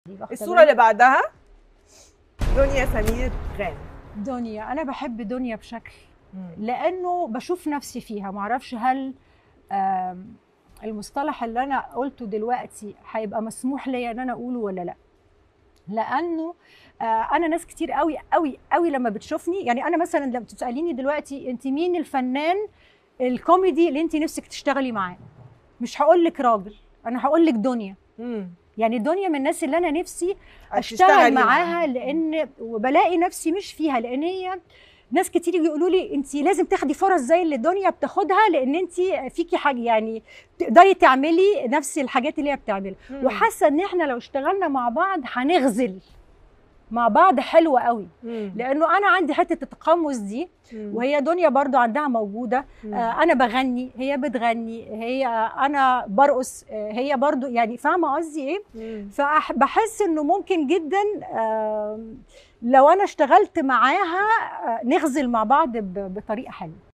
دي واخدة الصورة بالك؟ اللي بعدها دنيا سمير غانم دنيا انا بحب دنيا بشكل لانه بشوف نفسي فيها معرفش هل آم، المصطلح اللي انا قلته دلوقتي هيبقى مسموح ليا ان انا اقوله ولا لا لانه آه، انا ناس كتير قوي قوي قوي لما بتشوفني يعني انا مثلا لما بتساليني دلوقتي انت مين الفنان الكوميدي اللي انت نفسك تشتغلي معاه مش هقول لك راجل انا هقول لك دنيا مم. يعني دنيا من الناس اللي انا نفسي هتشتغلي اشتغل معاها لان وبلاقي نفسي مش فيها لان هي ناس كتير يجوا يقولوا لي انت لازم تاخدي فرص زي اللي دنيا بتاخدها لان انت فيكي حاجه يعني تقدري تعملي نفس الحاجات اللي هي بتعملها مم. وحاسه ان احنا لو اشتغلنا مع بعض هنغزل مع بعض حلوه قوي مم. لانه انا عندي حته التقمص دي مم. وهي دنيا برضو عندها موجوده مم. آه، انا بغني هي بتغني هي انا برقص آه، هي برضو يعني فاهمه قصدي ايه مم. فبحس انه ممكن جدا آم، لو انا اشتغلت معاها آه، نغزل مع بعض ب- بطريقه حلوه